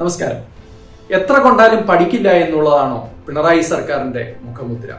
നമസ്കാരം എത്ര കൊണ്ടാലും പഠിക്കില്ല എന്നുള്ളതാണോ പിണറായി സർക്കാരിന്റെ മുഖമുദ്ര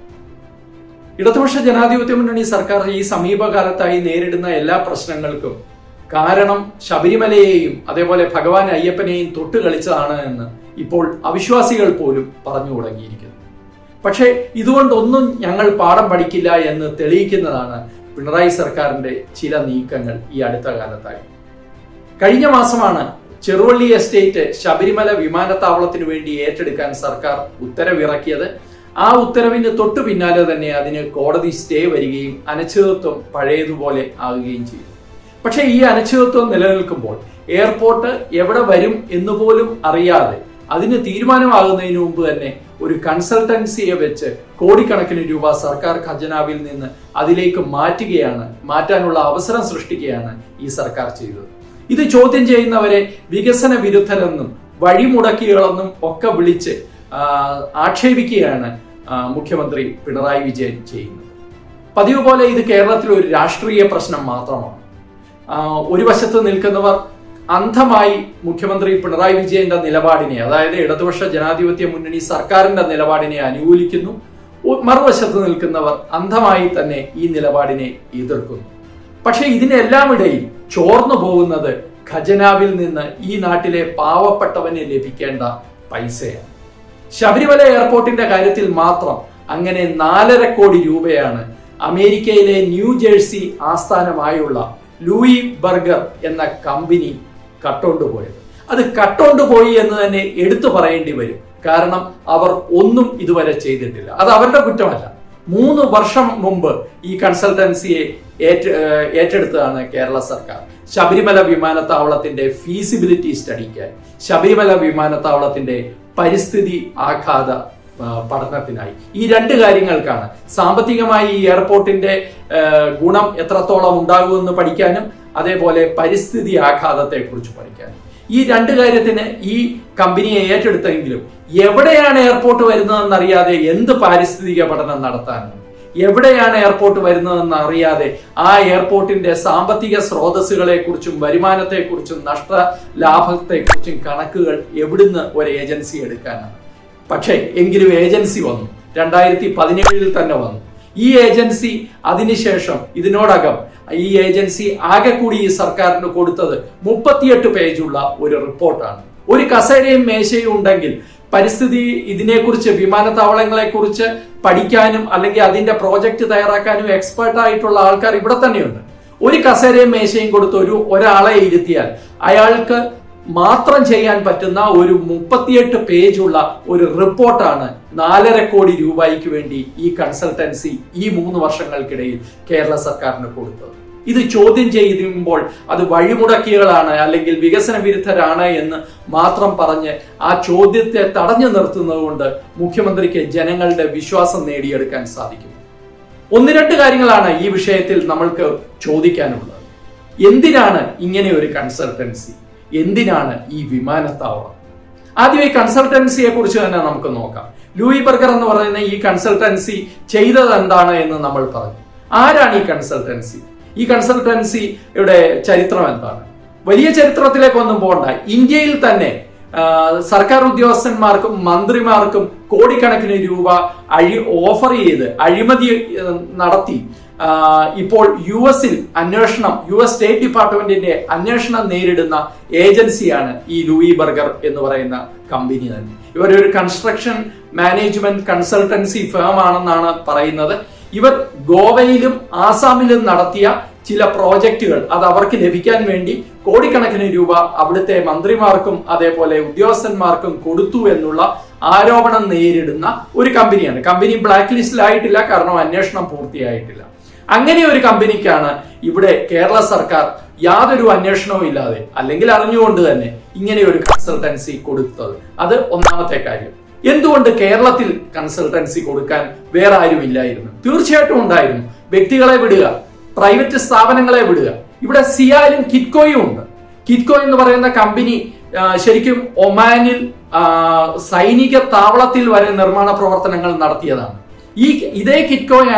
ഇടതുപക്ഷ ജനാധിപത്യ മുന്നണി സർക്കാർ ഈ സമീപകാലത്തായി നേരിടുന്ന എല്ലാ പ്രശ്നങ്ങൾക്കും കാരണം ശബരിമലയെയും അതേപോലെ ഭഗവാൻ അയ്യപ്പനെയും തൊട്ട് കളിച്ചതാണ് എന്ന് ഇപ്പോൾ അവിശ്വാസികൾ പോലും പറഞ്ഞു തുടങ്ങിയിരിക്കുന്നു പക്ഷേ ഇതുകൊണ്ടൊന്നും ഞങ്ങൾ പാഠം പഠിക്കില്ല എന്ന് തെളിയിക്കുന്നതാണ് പിണറായി സർക്കാരിന്റെ ചില നീക്കങ്ങൾ ഈ അടുത്ത കാലത്തായി കഴിഞ്ഞ മാസമാണ് ചെറുവള്ളി എസ്റ്റേറ്റ് ശബരിമല വിമാനത്താവളത്തിന് വേണ്ടി ഏറ്റെടുക്കാൻ സർക്കാർ ഉത്തരവിറക്കിയത് ആ ഉത്തരവിന് തൊട്ടു പിന്നാലെ തന്നെ അതിന് കോടതി സ്റ്റേ വരികയും അനിശ്ചിതത്വം പഴയതുപോലെ ആകുകയും ചെയ്തു പക്ഷേ ഈ അനിശ്ചിതത്വം നിലനിൽക്കുമ്പോൾ എയർപോർട്ട് എവിടെ വരും എന്ന് പോലും അറിയാതെ അതിന് തീരുമാനമാകുന്നതിന് മുമ്പ് തന്നെ ഒരു കൺസൾട്ടൻസിയെ വെച്ച് കോടിക്കണക്കിന് രൂപ സർക്കാർ ഖജനാവിൽ നിന്ന് അതിലേക്ക് മാറ്റുകയാണ് മാറ്റാനുള്ള അവസരം സൃഷ്ടിക്കുകയാണ് ഈ സർക്കാർ ചെയ്തത് ഇത് ചോദ്യം ചെയ്യുന്നവരെ വികസന വിരുദ്ധരെന്നും വഴിമുടക്കികളെന്നും ഒക്കെ വിളിച്ച് ആ, ആക്ഷേപിക്കുകയാണ് ആ, മുഖ്യമന്ത്രി പിണറായി വിജയൻ ചെയ്യുന്നത് പതിവ് പോലെ ഇത് കേരളത്തിൽ ഒരു രാഷ്ട്രീയ പ്രശ്നം മാത്രമാണ് ആ, ഒരു വശത്ത് നിൽക്കുന്നവർ അന്ധമായി മുഖ്യമന്ത്രി പിണറായി വിജയന്റെ നിലപാടിനെ അതായത് ഇടതുപക്ഷ ജനാധിപത്യ മുന്നണി സർക്കാരിന്റെ നിലപാടിനെ അനുകൂലിക്കുന്നു ഒ- മറുവശത്ത് നിൽക്കുന്നവർ അന്ധമായി തന്നെ ഈ നിലപാടിനെ എതിർക്കുന്നു പക്ഷെ ഇതിനെല്ലാം ഇടയിൽ ചോർന്നു പോകുന്നത് ഖജനാവിൽ നിന്ന് ഈ നാട്ടിലെ പാവപ്പെട്ടവന് ലഭിക്കേണ്ട പൈസയാണ് ശബരിമല എയർപോർട്ടിന്റെ കാര്യത്തിൽ മാത്രം അങ്ങനെ നാലര കോടി രൂപയാണ് അമേരിക്കയിലെ ന്യൂ ജേഴ്സി ആസ്ഥാനമായുള്ള ലൂയി ബർഗർ എന്ന കമ്പനി കട്ടോണ്ടുപോയത് അത് കട്ടോണ്ടുപോയി എന്ന് തന്നെ എടുത്തു പറയേണ്ടി വരും കാരണം അവർ ഒന്നും ഇതുവരെ ചെയ്തിട്ടില്ല അത് അവരുടെ കുറ്റമല്ല മൂന്ന് വർഷം മുമ്പ് ഈ കൺസൾട്ടൻസിയെ ഏറ്റ- ഏഹ് ഏറ്റെടുത്തതാണ് കേരള സർക്കാർ ശബരിമല വിമാനത്താവളത്തിന്റെ ഫീസിബിലിറ്റി സ്റ്റഡിക്കായി ശബരിമല വിമാനത്താവളത്തിന്റെ പരിസ്ഥിതി ആഘാത ആ, പഠനത്തിനായി ഈ രണ്ട് കാര്യങ്ങൾക്കാണ് സാമ്പത്തികമായി ഈ എയർപോർട്ടിന്റെ ഏഹ്, ഗുണം എത്രത്തോളം ഉണ്ടാകുമെന്ന് പഠിക്കാനും അതേപോലെ പരിസ്ഥിതി ആഘാതത്തെ കുറിച്ച് പഠിക്കാനും ഈ രണ്ട് കാര്യത്തിന് ഈ കമ്പനിയെ ഏറ്റെടുത്തെങ്കിലും എവിടെയാണ് എയർപോർട്ട് വരുന്നതെന്ന് അറിയാതെ എന്ത് പാരിസ്ഥിതിക പഠനം നടത്താനാണ് എവിടെയാണ് എയർപോർട്ട് വരുന്നതെന്ന് അറിയാതെ ആ എയർപോർട്ടിന്റെ സാമ്പത്തിക സ്രോതസ്സുകളെ കുറിച്ചും വരുമാനത്തെ കുറിച്ചും നഷ്ട ലാഭത്തെ കുറിച്ചും കണക്കുകൾ എവിടുന്ന് ഒരു ഏജൻസി എടുക്കാനാണ് പക്ഷേ എങ്കിലും ഏജൻസി വന്നു രണ്ടായിരത്തി പതിനേഴിൽ തന്നെ വന്നു ഈ ഏജൻസി അതിനുശേഷം ഇതിനോടകം ഈ ഏജൻസി ആകെ കൂടി ഈ സർക്കാരിന് കൊടുത്തത് മുപ്പത്തിയെട്ട് പേജുള്ള ഒരു റിപ്പോർട്ടാണ് ഒരു കസേരയും മേശയും ഉണ്ടെങ്കിൽ പരിസ്ഥിതി ഇതിനെക്കുറിച്ച് വിമാനത്താവളങ്ങളെ കുറിച്ച് പഠിക്കാനും അല്ലെങ്കിൽ അതിന്റെ പ്രോജക്റ്റ് തയ്യാറാക്കാനും എക്സ്പേർട്ട് ആയിട്ടുള്ള ആൾക്കാർ ഇവിടെ തന്നെയുണ്ട് ഒരു കസേരയും മേശയും കൊടുത്ത് ഒരു ഒരാളെ ഇരുത്തിയാൽ അയാൾക്ക് മാത്രം ചെയ്യാൻ പറ്റുന്ന ഒരു മുപ്പത്തിയെട്ട് പേജുള്ള ഒരു റിപ്പോർട്ടാണ് നാലര കോടി രൂപയ്ക്ക് വേണ്ടി ഈ കൺസൾട്ടൻസി ഈ മൂന്ന് വർഷങ്ങൾക്കിടയിൽ കേരള സർക്കാരിന് കൊടുത്തത് ഇത് ചോദ്യം ചെയ്യുമ്പോൾ അത് വഴിമുടക്കികളാണ് അല്ലെങ്കിൽ വികസന വിരുദ്ധരാണ് എന്ന് മാത്രം പറഞ്ഞ് ആ ചോദ്യത്തെ തടഞ്ഞു നിർത്തുന്നത് കൊണ്ട് മുഖ്യമന്ത്രിക്ക് ജനങ്ങളുടെ വിശ്വാസം നേടിയെടുക്കാൻ സാധിക്കും ഒന്ന് രണ്ട് കാര്യങ്ങളാണ് ഈ വിഷയത്തിൽ നമ്മൾക്ക് ചോദിക്കാനുള്ളത് എന്തിനാണ് ഇങ്ങനെ ഒരു കൺസൾട്ടൻസി എന്തിനാണ് ഈ വിമാനത്താവളം ആദ്യം ഈ കൺസൾട്ടൻസിയെ കുറിച്ച് തന്നെ നമുക്ക് നോക്കാം ലൂയി ബർഗർ എന്ന് പറയുന്ന ഈ കൺസൾട്ടൻസി ചെയ്തത് എന്താണ് എന്ന് നമ്മൾ പറഞ്ഞു ആരാണ് ഈ കൺസൾട്ടൻസി ഈ കൺസൾട്ടൻസിയുടെ ചരിത്രം എന്താണ് വലിയ ചരിത്രത്തിലേക്കൊന്നും പോകണ്ട ഇന്ത്യയിൽ തന്നെ ആ, സർക്കാർ ഉദ്യോഗസ്ഥന്മാർക്കും മന്ത്രിമാർക്കും കോടിക്കണക്കിന് രൂപ അഴി ഓഫർ ചെയ്ത് അഴിമതി ഏ, നടത്തി ആ, ഇപ്പോൾ യു എസിൽ അന്വേഷണം യു എസ് സ്റ്റേറ്റ് ഡിപ്പാർട്ട്മെന്റിന്റെ അന്വേഷണം നേരിടുന്ന ഏജൻസിയാണ് ഈ ലൂയി ബർഗർ എന്ന് പറയുന്ന കമ്പനി തന്നെ ഇവരൊരു കൺസ്ട്രക്ഷൻ മാനേജ്മെന്റ് കൺസൾട്ടൻസി ഫേം ആണെന്നാണ് പറയുന്നത് ഇവർ ഗോവയിലും ആസാമിലും നടത്തിയ ചില പ്രോജക്റ്റുകൾ അത് അവർക്ക് ലഭിക്കാൻ വേണ്ടി കോടിക്കണക്കിന് രൂപ അവിടുത്തെ മന്ത്രിമാർക്കും അതേപോലെ ഉദ്യോഗസ്ഥന്മാർക്കും കൊടുത്തു എന്നുള്ള ആരോപണം നേരിടുന്ന ഒരു കമ്പനിയാണ് കമ്പനി ബ്ലാക്ക് ലിസ്റ്റിലായിട്ടില്ല കാരണം അന്വേഷണം പൂർത്തിയായിട്ടില്ല അങ്ങനെ ഒരു കമ്പനിക്കാണ് ഇവിടെ കേരള സർക്കാർ യാതൊരു അന്വേഷണവും ഇല്ലാതെ അല്ലെങ്കിൽ അറിഞ്ഞുകൊണ്ട് തന്നെ ഇങ്ങനെ ഒരു കൺസൾട്ടൻസി കൊടുത്തത് അത് ഒന്നാമത്തെ കാര്യം എന്തുകൊണ്ട് കേരളത്തിൽ കൺസൾട്ടൻസി കൊടുക്കാൻ വേറെ ആരും ഇല്ലായിരുന്നു തീർച്ചയായിട്ടും ഉണ്ടായിരുന്നു വ്യക്തികളെ വിടുക പ്രൈവറ്റ് സ്ഥാപനങ്ങളെ വിടുക ഇവിടെ സിയാലും കിറ്റ്കോയും ഉണ്ട് കിറ്റ്കോ എന്ന് പറയുന്ന കമ്പനി ആ, ശരിക്കും ഒമാനിൽ ആ, സൈനിക താവളത്തിൽ വരെ നിർമ്മാണ പ്രവർത്തനങ്ങൾ നടത്തിയതാണ് ഈ ഇതേ കിറ്റ്കോയാണ്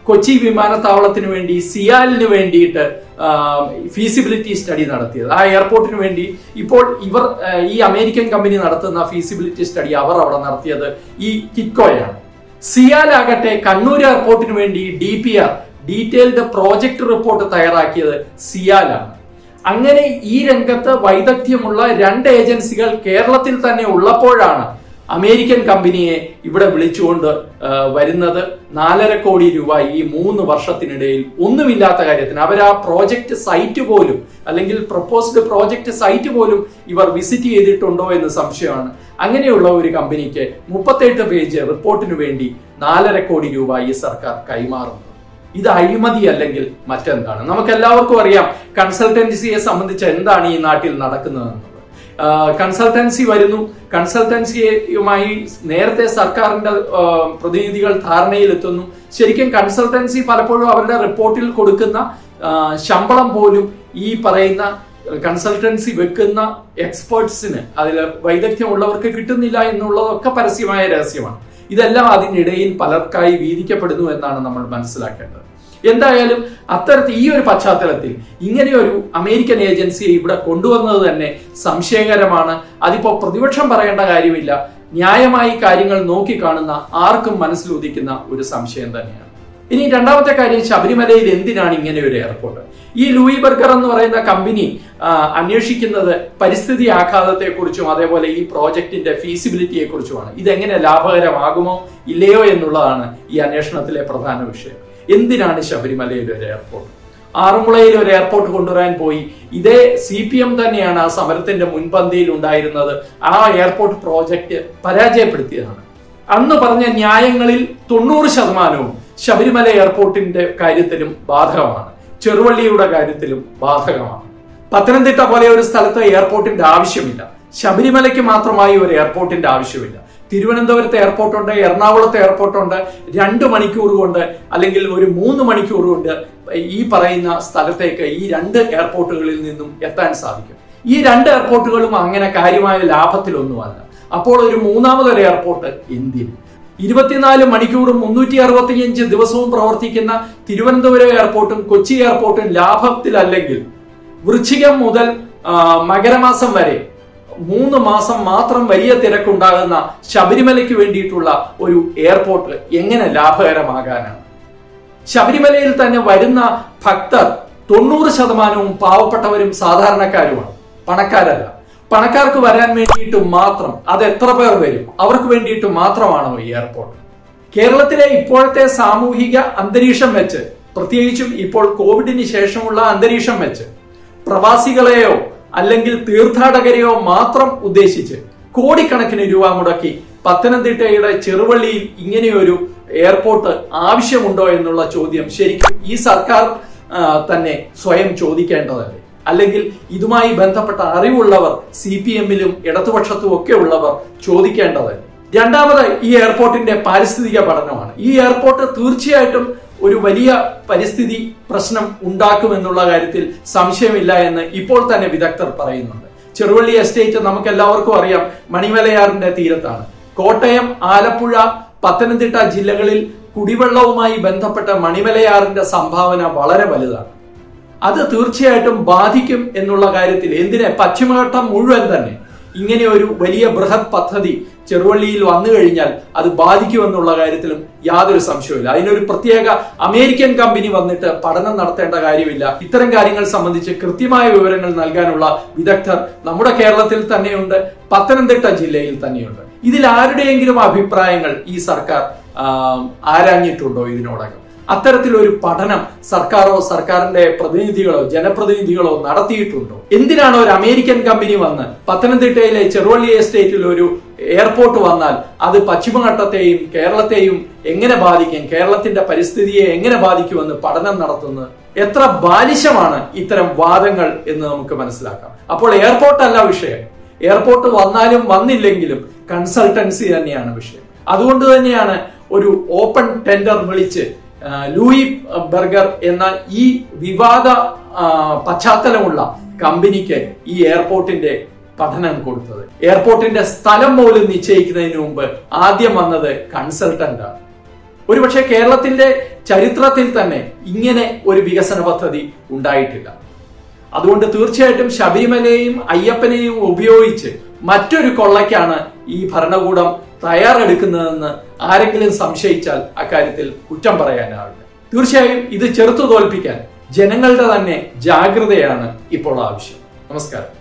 കൊച്ചി വിമാനത്താവളത്തിന് വേണ്ടി സിയാലിന് വേണ്ടിയിട്ട് ഫീസിബിലിറ്റി സ്റ്റഡി നടത്തിയത് ആ എയർപോർട്ടിന് വേണ്ടി ഇപ്പോൾ ഇവർ ആ, ഈ അമേരിക്കൻ കമ്പനി നടത്തുന്ന ഫീസിബിലിറ്റി സ്റ്റഡി അവർ അവിടെ നടത്തിയത് ഈ കിറ്റ്കോയാണ് സിയാൽ ആകട്ടെ കണ്ണൂർ എയർപോർട്ടിന് വേണ്ടി D P R detailed project report തയ്യാറാക്കിയത് സിയാലാണ് അങ്ങനെ ഈ രംഗത്ത് വൈദഗ്ധ്യമുള്ള രണ്ട് ഏജൻസികൾ കേരളത്തിൽ തന്നെ ഉള്ളപ്പോഴാണ് അമേരിക്കൻ കമ്പനിയെ ഇവിടെ വിളിച്ചുകൊണ്ട് ആ, വരുന്നത് നാലര കോടി രൂപ ഈ മൂന്ന് വർഷത്തിനിടയിൽ ഒന്നുമില്ലാത്ത കാര്യത്തിന് അവർ ആ പ്രോജക്റ്റ് സൈറ്റ് പോലും അല്ലെങ്കിൽ പ്രപ്പോസ്ഡ് പ്രോജക്റ്റ് സൈറ്റ് പോലും ഇവർ വിസിറ്റ് ചെയ്തിട്ടുണ്ടോ എന്ന് സംശയമാണ് അങ്ങനെയുള്ള ഒരു കമ്പനിക്ക് മുപ്പത്തെട്ട് പേജ് റിപ്പോർട്ടിന് വേണ്ടി നാലര കോടി രൂപ ഈ സർക്കാർ കൈമാറുന്നു ഇത് അഴിമതി അല്ലെങ്കിൽ മറ്റെന്താണ് നമുക്ക് എല്ലാവർക്കും അറിയാം കൺസൾട്ടൻസിയെ സംബന്ധിച്ച് എന്താണ് ഈ നാട്ടിൽ നടക്കുന്നതെന്നുള്ളത് കൺസൾട്ടൻസി വരുന്നു കൺസൾട്ടൻസിയുമായി നേരത്തെ സർക്കാരിന്റെ ആ, പ്രതിനിധികൾ ധാരണയിലെത്തുന്നു ശരിക്കും കൺസൾട്ടൻസി പലപ്പോഴും അവരുടെ റിപ്പോർട്ടിൽ കൊടുക്കുന്ന ആ, ശമ്പളം പോലും ഈ പറയുന്ന കൺസൾട്ടൻസി വെക്കുന്ന എക്സ്പേർട്സിന് അതിൽ വൈദഗ്ധ്യമുള്ളവർക്ക് കിട്ടുന്നില്ല എന്നുള്ളതൊക്കെ പരസ്യമായ രഹസ്യമാണ് ഇതെല്ലാം അതിനിടയിൽ പലർക്കായി വീതിക്കപ്പെടുന്നു എന്നാണ് നമ്മൾ മനസ്സിലാക്കേണ്ടത് എന്തായാലും അത്തരത്തിൽ ഈ ഒരു പശ്ചാത്തലത്തിൽ ഇങ്ങനെ ഒരു അമേരിക്കൻ ഏജൻസിയെ ഇവിടെ കൊണ്ടുവന്നത് തന്നെ സംശയകരമാണ് അതിപ്പോ പ്രതിപക്ഷം പറയേണ്ട കാര്യമില്ല ന്യായമായി കാര്യങ്ങൾ നോക്കിക്കാണുന്ന ആർക്കും മനസ്സിലുദിക്കുന്ന ഒരു സംശയം തന്നെയാണ് ഇനി രണ്ടാമത്തെ കാര്യം ശബരിമലയിൽ എന്തിനാണ് ഇങ്ങനെ ഒരു എയർപോർട്ട് ഈ ലൂയി ബർഗർ എന്ന് പറയുന്ന കമ്പനി ആ, അന്വേഷിക്കുന്നത് പരിസ്ഥിതി ആഘാതത്തെ കുറിച്ചും അതേപോലെ ഈ പ്രോജക്റ്റിന്റെ ഫീസിബിലിറ്റിയെ കുറിച്ചുമാണ് ഇതെങ്ങനെ ലാഭകരമാകുമോ ഇല്ലയോ എന്നുള്ളതാണ് ഈ അന്വേഷണത്തിലെ പ്രധാന വിഷയം എന്തിനാണ് ശബരിമലയിൽ ഒരു എയർപോർട്ട് ആറന്മുളയിൽ ഒരു എയർപോർട്ട് കൊണ്ടുവരാൻ പോയി ഇതേ സി പി എം തന്നെയാണ് ആ സമരത്തിന്റെ മുൻപന്തിയിൽ ഉണ്ടായിരുന്നത് ആ എയർപോർട്ട് പ്രോജക്റ്റ് പരാജയപ്പെടുത്തിയതാണ് അന്ന് പറഞ്ഞ ന്യായങ്ങളിൽ തൊണ്ണൂറ് ശതമാനവും ശബരിമല എയർപോർട്ടിന്റെ കാര്യത്തിലും ബാധകമാണ് ചെറുവള്ളിയുടെ കാര്യത്തിലും ബാധകമാണ് പത്തനംതിട്ട പോലെ ഒരു സ്ഥലത്ത് എയർപോർട്ടിന്റെ ആവശ്യമില്ല ശബരിമലയ്ക്ക് മാത്രമായി ഒരു എയർപോർട്ടിന്റെ ആവശ്യമില്ല തിരുവനന്തപുരത്ത് എയർപോർട്ടുണ്ട് എറണാകുളത്ത് എയർപോർട്ടുണ്ട് രണ്ട് മണിക്കൂർ കൊണ്ട് അല്ലെങ്കിൽ ഒരു മൂന്ന് മണിക്കൂർ കൊണ്ട് ഈ പറയുന്ന സ്ഥലത്തേക്ക് ഈ രണ്ട് എയർപോർട്ടുകളിൽ നിന്നും എത്താൻ സാധിക്കും ഈ രണ്ട് എയർപോർട്ടുകളും അങ്ങനെ കാര്യമായ ലാഭത്തിലൊന്നുമല്ല അപ്പോൾ ഒരു മൂന്നാമതൊരു എയർപോർട്ട് എന്തിന് ഇരുപത്തിനാല് മണിക്കൂറും മുന്നൂറ്റി അറുപത്തിയഞ്ച് ദിവസവും പ്രവർത്തിക്കുന്ന തിരുവനന്തപുരം എയർപോർട്ടും കൊച്ചി എയർപോർട്ടും ലാഭത്തിലല്ലെങ്കിൽ വൃശ്ചികം മുതൽ ആ, മകരമാസം വരെ മൂന്ന് മാസം മാത്രം വലിയ തിരക്കുണ്ടാകുന്ന ശബരിമലയ്ക്ക് വേണ്ടിയിട്ടുള്ള ഒരു എയർപോർട്ട് എങ്ങനെ ലാഭകരമാകാനാണ് ശബരിമലയിൽ തന്നെ വരുന്ന ഭക്തർ തൊണ്ണൂറ് ശതമാനവും പാവപ്പെട്ടവരും സാധാരണക്കാരുമാണ് പണക്കാരല്ല പണക്കാർക്ക് വരാൻ വേണ്ടിയിട്ട് മാത്രം അത് എത്ര പേർ വരും അവർക്ക് വേണ്ടിയിട്ട് മാത്രമാണോ ഈ എയർപോർട്ട് കേരളത്തിലെ ഇപ്പോഴത്തെ സാമൂഹിക അന്തരീക്ഷം വെച്ച് പ്രത്യേകിച്ചും ഇപ്പോൾ കോവിഡിന് ശേഷമുള്ള അന്തരീക്ഷം വെച്ച് പ്രവാസികളെയോ അല്ലെങ്കിൽ തീർത്ഥാടകരെയോ മാത്രം ഉദ്ദേശിച്ച് കോടിക്കണക്കിന് രൂപ മുടക്കി പത്തനംതിട്ടയുടെ ചെറുവള്ളിയിൽ ഇങ്ങനെയൊരു എയർപോർട്ട് ആവശ്യമുണ്ടോ എന്നുള്ള ചോദ്യം ശരിക്കും ഈ സർക്കാർ ആ, തന്നെ സ്വയം ചോദിക്കേണ്ടതല്ലേ അല്ലെങ്കിൽ ഇതുമായി ബന്ധപ്പെട്ട അറിവുള്ളവർ സി പി എമ്മിലും ഇടതുപക്ഷത്തും ഒക്കെ ഉള്ളവർ ചോദിക്കേണ്ടതല്ലേ രണ്ടാമത് ഈ എയർപോർട്ടിന്റെ പാരിസ്ഥിതിക പഠനമാണ് ഈ എയർപോർട്ട് തീർച്ചയായിട്ടും ഒരു വലിയ പരിസ്ഥിതി പ്രശ്നം ഉണ്ടാക്കുമെന്നുള്ള കാര്യത്തിൽ സംശയമില്ല എന്ന് ഇപ്പോൾ തന്നെ വിദഗ്ധർ പറയുന്നുണ്ട് ചെറുവള്ളി എസ്റ്റേറ്റ് നമുക്ക് എല്ലാവർക്കും അറിയാം മണിമലയാറിന്റെ തീരത്താണ് കോട്ടയം ആലപ്പുഴ പത്തനംതിട്ട ജില്ലകളിൽ കുടിവെള്ളവുമായി ബന്ധപ്പെട്ട മണിമലയാറിന്റെ സംഭാവന വളരെ വലുതാണ് അത് തീർച്ചയായിട്ടും ബാധിക്കും എന്നുള്ള കാര്യത്തിൽ എന്തിനെ പശ്ചിമഘട്ടം മുഴുവൻ തന്നെ ഇങ്ങനെ ഒരു വലിയ ബൃഹത് പദ്ധതി ചെറുവള്ളിയിൽ വന്നു കഴിഞ്ഞാൽ അത് ബാധിക്കുമെന്നുള്ള കാര്യത്തിലും യാതൊരു സംശയവുമില്ല അതിനൊരു പ്രത്യേക അമേരിക്കൻ കമ്പനി വന്നിട്ട് പഠനം നടത്തേണ്ട കാര്യമില്ല ഇത്തരം കാര്യങ്ങൾ സംബന്ധിച്ച് കൃത്യമായ വിവരങ്ങൾ നൽകാനുള്ള വിദഗ്ധർ നമ്മുടെ കേരളത്തിൽ തന്നെയുണ്ട് പത്തനംതിട്ട ജില്ലയിൽ തന്നെയുണ്ട് ഇതിൽ ആരുടെയെങ്കിലും അഭിപ്രായങ്ങൾ ഈ സർക്കാർ ആ, ആരാഞ്ഞിട്ടുണ്ടോ ഇതിനോടകം അത്തരത്തിലൊരു പഠനം സർക്കാരോ സർക്കാരിന്റെ പ്രതിനിധികളോ ജനപ്രതിനിധികളോ നടത്തിയിട്ടുണ്ടോ എന്തിനാണ് ഒരു അമേരിക്കൻ കമ്പനി വന്ന് പത്തനംതിട്ടയിലെ ചെറുവള്ളി എസ്റ്റേറ്റിൽ ഒരു എയർപോർട്ട് വന്നാൽ അത് പശ്ചിമഘട്ടത്തെയും കേരളത്തെയും എങ്ങനെ ബാധിക്കും കേരളത്തിന്റെ പരിസ്ഥിതിയെ എങ്ങനെ ബാധിക്കുമെന്ന് പഠനം നടത്തുന്നത് എത്ര ബാലിശമാണ് ഇത്തരം വാദങ്ങൾ എന്ന് നമുക്ക് മനസ്സിലാക്കാം അപ്പോൾ എയർപോർട്ട് അല്ല വിഷയം എയർപോർട്ട് വന്നാലും വന്നില്ലെങ്കിലും കൺസൾട്ടൻസി തന്നെയാണ് വിഷയം അതുകൊണ്ട് തന്നെയാണ് ഒരു ഓപ്പൺ ടെൻഡർ വിളിച്ച് ആ, ലൂയി ബർഗർ എന്ന ഈ വിവാദ ആ, പശ്ചാത്തലമുള്ള കമ്പനിക്ക് ഈ എയർപോർട്ടിന്റെ പഠനം കൊടുത്തത് എയർപോർട്ടിന്റെ സ്ഥലം പോലും നിശ്ചയിക്കുന്നതിന് മുമ്പ് ആദ്യം വന്നത് കൺസൾട്ടന്റ് ആണ് ഒരുപക്ഷെ കേരളത്തിന്റെ ചരിത്രത്തിൽ തന്നെ ഇങ്ങനെ ഒരു വികസന പദ്ധതി ഉണ്ടായിട്ടില്ല അതുകൊണ്ട് തീർച്ചയായിട്ടും ശബരിമലയെയും അയ്യപ്പനെയും ഉപയോഗിച്ച് മറ്റൊരു കൊള്ളയ്ക്കാണ് ഈ ഭരണകൂടം തയ്യാറെടുക്കുന്നതെന്ന് ആരെങ്കിലും സംശയിച്ചാൽ അക്കാര്യത്തിൽ കുറ്റം പറയാനാവില്ല തീർച്ചയായും ഇത് ചെറുത്തു തോൽപ്പിക്കാൻ ജനങ്ങളുടെ തന്നെ ജാഗ്രതയാണ് ഇപ്പോൾ ആവശ്യം നമസ്കാരം